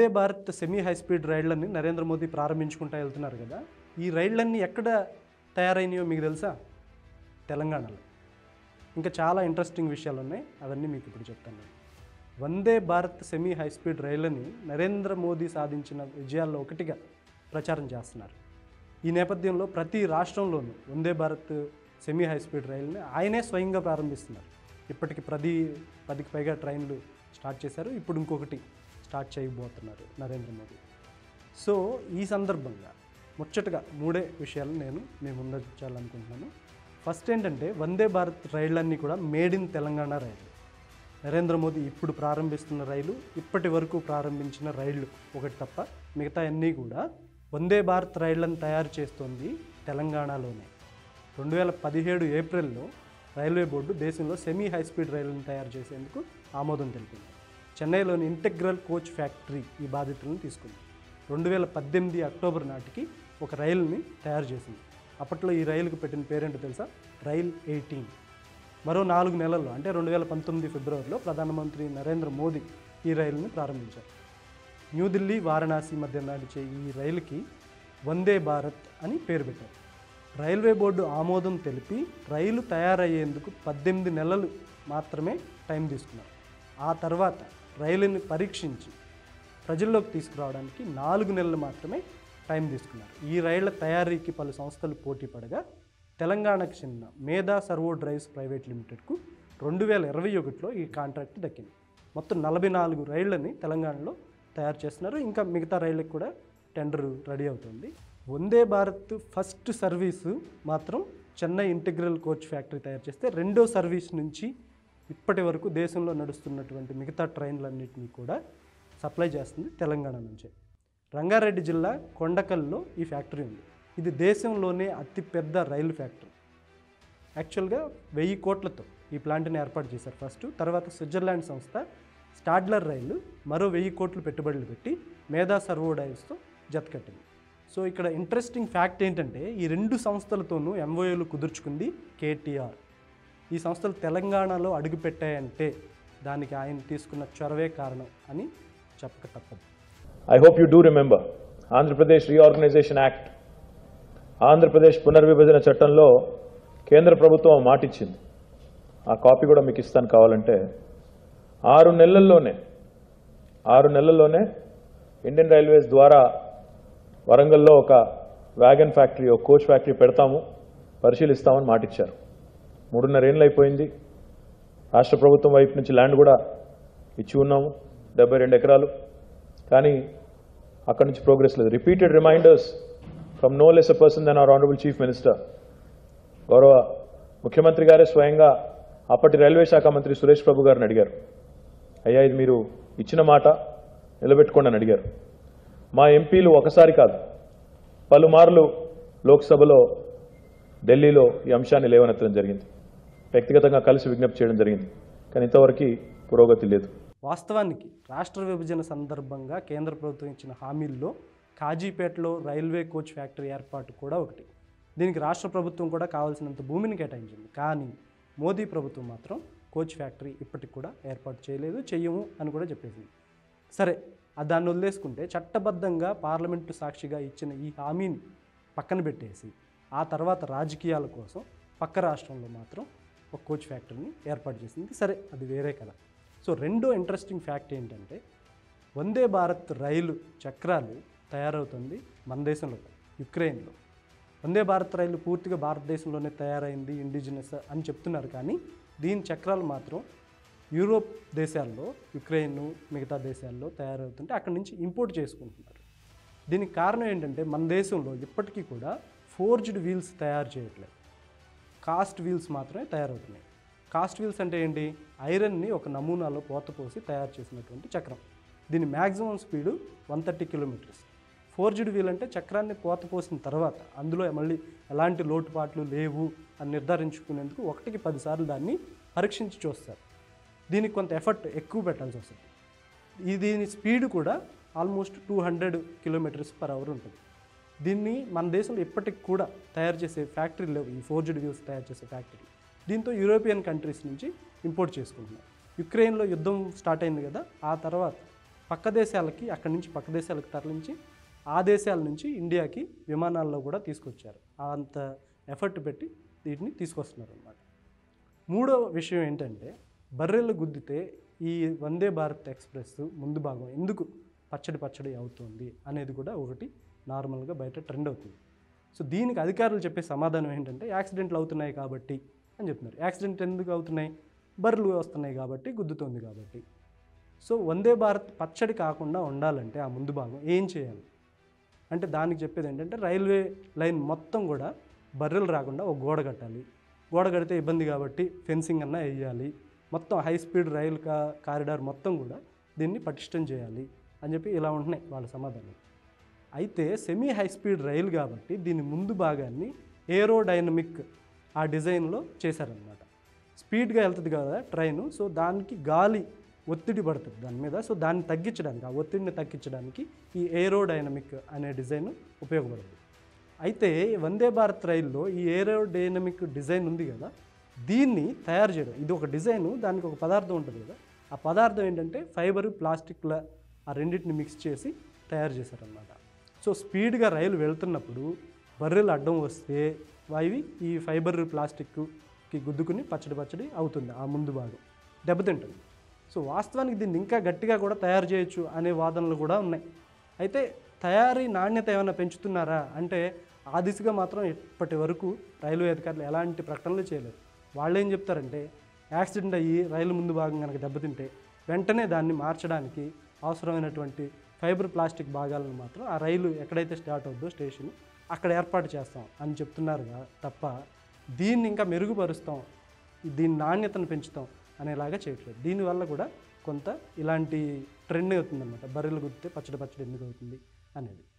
వందే Bharat semi high speed రైళ్లని నరేంద్ర మోదీ ప్రారంభించుకుంటూ వెళ్తున్నారు కదా ఈ రైళ్లన్నీ ఎక్కడ తయారైనాయో మీకు తెలుసా తెలంగాణలో ఇంకా చాలా ఇంట్రెస్టింగ్ విషయాలు ఉన్నాయి అవన్నీ మీకు ఇప్పుడు చెప్తాను నేను Vande Bharat semi high speed రైళ్లని నరేంద్ర మోదీ సాధించిన విజయాల్లో ఒకటిగా ప్రచారం చేస్తున్నారు ఈ నేపథ్యంలో ప్రతి రాష్ట్రంలోనూ Vande Bharat semi high speed రైలుని ఆయనే స్వయంగా ప్రారంభిస్తున్నారు ఇప్పటికి పది పదికి పైగా ట్రైన్లు స్టార్ట్ చేశారు ఇప్పుడు ఇంకొకటి స్టార్ట్ చేయబోతున్నారు నరేంద్ర మోదీ సో ఈ సందర్భంగా ముచ్చటగా మూడే విషయాలు నేను మీ ముందుంచాలనుకుంటున్నాను ఫస్ట్ ఏంటంటే వందే భారత్ రైళ్ళన్నీ కూడా మేడ్ ఇన్ తెలంగాణ రైళ్ళు నరేంద్ర మోదీ ఇప్పుడు ప్రారంభిస్తున్న రైలు ఇప్పటి వరకు ప్రారంభించిన రైళ్లు ఒకటి తప్ప మిగతా అన్నీ కూడా వందే భారత్ రైళ్లను తయారు చేస్తోంది తెలంగాణలోనే రెండు వేల పదిహేడు ఏప్రిల్లో రైల్వే బోర్డు దేశంలో సెమీ హై స్పీడ్ రైళ్లను తయారు చేసేందుకు ఆమోదం తెలిపింది చెన్నైలోని ఇంటెగ్రల్ కోచ్ ఫ్యాక్టరీ ఈ బాధ్యతలను తీసుకుంది రెండు వేల పద్దెనిమిది అక్టోబర్ నాటికి ఒక రైలుని తయారు చేసింది అప్పట్లో ఈ రైలుకు పెట్టిన పేరేంటో తెలుసా రైల్ ఎయిటీన్ మరో నాలుగు నెలల్లో అంటే రెండు వేల పంతొమ్మిది ఫిబ్రవరిలో ప్రధానమంత్రి నరేంద్ర మోదీ ఈ రైలుని ప్రారంభించారు న్యూఢిల్లీ వారణాసి మధ్య నడిచే ఈ రైలుకి వందే భారత్ అని పేరు పెట్టారు రైల్వే బోర్డు ఆమోదం తెలిపి రైలు తయారయ్యేందుకు పద్దెనిమిది నెలలు మాత్రమే టైం తీసుకున్నారు ఆ తర్వాత రైలుని పరీక్షించి ప్రజల్లోకి తీసుకురావడానికి నాలుగు నెలలు మాత్రమే టైం తీసుకున్నారు ఈ రైళ్ల తయారీకి పలు సంస్థలు పోటీ పడగా తెలంగాణకు చెందిన మేధా సర్వో డ్రైవ్స్ ప్రైవేట్ లిమిటెడ్కు రెండు వేల ఇరవై ఒకటిలో ఈ కాంట్రాక్ట్ దక్కింది మొత్తం నలభై నాలుగు రైళ్లని తెలంగాణలో తయారు చేస్తున్నారు ఇంకా మిగతా రైళ్ళకి కూడా టెండర్ రెడీ అవుతుంది వందే భారత్ ఫస్ట్ సర్వీసు మాత్రం చెన్నై ఇంటిగ్రల్ కోచ్ ఫ్యాక్టరీ తయారు చేస్తే రెండో సర్వీస్ నుంచి ఇప్పటి వరకు దేశంలో నడుస్తున్నటువంటి మిగతా ట్రైన్లన్నింటినీ కూడా సప్లై చేస్తుంది తెలంగాణ నుంచే రంగారెడ్డి జిల్లా కొండకల్లో ఈ ఫ్యాక్టరీ ఉంది ఇది దేశంలోనే అతిపెద్ద రైలు ఫ్యాక్టరీ యాక్చువల్గా వెయ్యి కోట్లతో ఈ ప్లాంట్ని ఏర్పాటు చేశారు ఫస్ట్ తర్వాత స్విట్జర్లాండ్ సంస్థ స్టాడ్లర్ రైలు మరో వెయ్యి కోట్లు పెట్టుబడులు పెట్టి మేధా సర్వో డైవ్స్తో జతకట్టింది సో ఇక్కడ ఇంట్రెస్టింగ్ ఫ్యాక్ట్ ఏంటంటే ఈ రెండు సంస్థలతోనూ ఎంఓఏలు కుదుర్చుకుంది కేటీఆర్ ఈ సంస్థలు తెలంగాణలో అడుగుపెట్టాయంటే దానికి ఆయన తీసుకున్న చొరవే కారణం అని చెప్పక తప్పదు I hope you do remember Andhra Pradesh reorganisation act Andhra Pradesh పునర్విభజన చట్టంలో కేంద్ర ప్రభుత్వం మాట ఇచ్చింది ఆ కాపీ కూడా మీకు ఇస్తాను కావాలంటే ఆరు నెలల్లోనే ఆరు నెలల్లోనే ఇండియన్ రైల్వేస్ ద్వారా వరంగల్లో ఒక వ్యాగన్ ఫ్యాక్టరీ ఒక కోచ్ ఫ్యాక్టరీ పెడతాము పరిశీలిస్తామని మాట ఇచ్చారు మూడున్నర ఏళ్ళు అయిపోయింది రాష్ట్ర ప్రభుత్వం వైపు నుంచి ల్యాండ్ కూడా ఇచ్చి ఉన్నాము డెబ్బై రెండు ఎకరాలు కానీ అక్కడి నుంచి ప్రోగ్రెస్ లేదు repeated reminders from no less a person then our honourable chief minister గౌరవ ముఖ్యమంత్రి గారే స్వయంగా అప్పటి రైల్వే శాఖ మంత్రి సురేష్ ప్రభు గారిని అడిగారు అయ్యా ఇది మీరు ఇచ్చిన మాట నిలబెట్టుకోండి అని అడిగారు మా ఎంపీలు ఒకసారి కాదు పలుమార్లు లోక్సభలో ఢిల్లీలో ఈ అంశాన్ని లేవనెత్తడం జరిగింది వ్యక్తిగతంగా కలిసి విజ్ఞప్తి చేయడం జరిగింది కానీ ఇంతవరకు పురోగతి లేదు వాస్తవానికి రాష్ట్ర విభజన సందర్భంగా కేంద్ర ప్రభుత్వం ఇచ్చిన హామీల్లో కాజీపేటలో రైల్వే కోచ్ ఫ్యాక్టరీ ఏర్పాటు కూడా ఒకటి దీనికి రాష్ట్ర ప్రభుత్వం కూడా కావాల్సినంత భూమిని కేటాయించింది కానీ మోదీ ప్రభుత్వం మాత్రం కోచ్ ఫ్యాక్టరీ ఇప్పటికి కూడా ఏర్పాటు చేయలేదు చెయ్యము అని కూడా చెప్పేసింది సరే ఆ దాన్ని వదిలేసుకుంటే చట్టబద్ధంగా పార్లమెంటు సాక్షిగా ఇచ్చిన ఈ హామీని పక్కన పెట్టేసి ఆ తర్వాత రాజకీయాల కోసం పక్క రాష్ట్రంలో మాత్రం ఒక కోచ్ ఫ్యాక్టరీని ఏర్పాటు చేసింది సరే అది వేరే కథ సో రెండో ఇంట్రెస్టింగ్ ఫ్యాక్ట్ ఏంటంటే వందే భారత్ రైలు చక్రాలు తయారవుతుంది మన దేశంలో కాదు, యుక్రెయిన్లో వందే భారత్ రైలు పూర్తిగా భారతదేశంలోనే తయారైంది ఇండిజినస్ అని చెప్తున్నారు కానీ దీని చక్రాలు మాత్రం యూరోప్ దేశాల్లో యుక్రెయిన్ మిగతా దేశాల్లో తయారవుతుంటే అక్కడి నుంచి ఇంపోర్ట్ చేసుకుంటున్నారు దీనికి కారణం ఏంటంటే మన దేశంలో ఇప్పటికీ కూడా ఫోర్జ్డ్ వీల్స్ తయారు చేయట్లేదు కాస్ట్ వీల్స్ మాత్రమే తయారవుతున్నాయి కాస్ట్ వీల్స్ అంటే ఏంటి ఐరన్ని ఒక నమూనాలో పోతపోసి తయారు చేసినటువంటి చక్రం దీని maximum speed one thirty kilometres forged wheel అంటే చక్రాన్ని పోతపోసిన తర్వాత అందులో మళ్ళీ ఎలాంటి లోటుపాట్లు లేవు అని నిర్ధారించుకునేందుకు ఒకటికి పదిసార్లు దాన్ని పరీక్షించి చూస్తారు దీనికి కొంత ఎఫర్ట్ ఎక్కువ పెట్టాల్సి వస్తుంది ఈ దీని స్పీడ్ కూడా almost two hundred kilometres per hour ఉంటుంది దీన్ని మన దేశంలో ఇప్పటికి కూడా తయారు చేసే ఫ్యాక్టరీ లేవు ఈ ఫోర్జ్డ్ వ్యూస్ తయారు చేసే ఫ్యాక్టరీ దీంతో యూరోపియన్ కంట్రీస్ నుంచి ఇంపోర్ట్ చేసుకుంటున్నారు యుక్రెయిన్లో యుద్ధం స్టార్ట్ అయింది కదా ఆ తర్వాత పక్క దేశాలకి అక్కడి నుంచి పక్క దేశాలకు తరలించి ఆ దేశాల నుంచి ఇండియాకి విమానాల్లో కూడా తీసుకొచ్చారు అంత ఎఫర్ట్ పెట్టి వీటిని తీసుకొస్తున్నారు అనమాట మూడో విషయం ఏంటంటే బర్రెలు గుద్దితే ఈ వందే భారత్ ఎక్స్ప్రెస్ ముందు భాగం ఎందుకు పచ్చడి పచ్చడి అవుతుంది అనేది కూడా ఒకటి నార్మల్గా బయట ట్రెండ్ అవుతుంది సో దీనికి అధికారులు చెప్పే సమాధానం ఏంటంటే యాక్సిడెంట్లు అవుతున్నాయి కాబట్టి అని చెప్తున్నారు యాక్సిడెంట్ ఎందుకు అవుతున్నాయి బర్రెలు వస్తున్నాయి కాబట్టి గుద్దుతోంది కాబట్టి సో వందే భారత్ పచ్చడి కాకుండా ఉండాలంటే ఆ ముందు భాగం ఏం చేయాలి అంటే దానికి చెప్పేది ఏంటంటే రైల్వే లైన్ మొత్తం కూడా బర్రెలు రాకుండా ఒక గోడ కట్టాలి గోడ కడితే ఇబ్బంది కాబట్టి ఫెన్సింగ్ అన్నా వేయాలి మొత్తం హై స్పీడ్ రైలు కా కారిడార్ మొత్తం కూడా దీన్ని పటిష్టం చేయాలి అని చెప్పి ఇలా ఉంటున్నాయి వాళ్ళ సమాధానం అయితే సెమీ హై స్పీడ్ రైలు కాబట్టి దీని ముందు భాగాన్ని ఏరోడైనమిక్ ఆ డిజైన్లో చేశారనమాట స్పీడ్గా వెళ్తుంది కదా ట్రైన్ సో దానికి గాలి ఒత్తిడి పడుతుంది దాని మీద సో దాన్ని తగ్గించడానికి ఆ ఒత్తిడిని తగ్గించడానికి ఈ ఏరోడైనమిక్ అనే డిజైన్ ఉపయోగపడుతుంది అయితే వందే భారత్ రైల్లో ఈ ఏరోడైనమిక్ డిజైన్ ఉంది కదా దీన్ని తయారు చేయడం ఇది ఒక డిజైను దానికి ఒక పదార్థం ఉంటుంది కదా ఆ పదార్థం ఏంటంటే ఫైబర్ ప్లాస్టిక్ల ఆ రెండింటిని మిక్స్ చేసి తయారు చేశారనమాట సో స్పీడ్గా రైలు వెళ్తున్నప్పుడు బర్రెలు అడ్డం వస్తే అవి ఈ ఫైబర్ ప్లాస్టిక్కి గుద్దుకుని పచ్చడి పచ్చడి అవుతుంది ఆ ముందు భాగం దెబ్బతింటుంది సో వాస్తవానికి దీన్ని ఇంకా గట్టిగా కూడా తయారు చేయొచ్చు అనే వాదనలు కూడా ఉన్నాయి అయితే తయారీ నాణ్యత ఏమైనా పెంచుతున్నారా అంటే ఆ దిశగా మాత్రం ఇప్పటి వరకు రైల్వే అధికారులు ఎలాంటి ప్రకటనలు చేయలేదు వాళ్ళు ఏం చెప్తారంటే యాక్సిడెంట్ అయ్యి రైలు ముందు భాగం కనుక దెబ్బతింటే వెంటనే దాన్ని మార్చడానికి అవసరమైనటువంటి ఫైబర్ ప్లాస్టిక్ భాగాలను మాత్రం ఆ రైలు ఎక్కడైతే స్టార్ట్ అవుద్దో స్టేషన్ అక్కడ ఏర్పాటు చేస్తాం అని చెప్తున్నారు గా- తప్ప దీన్ని ఇంకా మెరుగుపరుస్తాం దీని నాణ్యతను పెంచుతాం అనేలాగా చేయట్లేదు దీనివల్ల కూడా కొంత ఇలాంటి ట్రెండ్ అవుతుందన్నమాట బర్రెలు గుర్తితే పచ్చడి పచ్చడి ఎందుకు అవుతుంది అనేది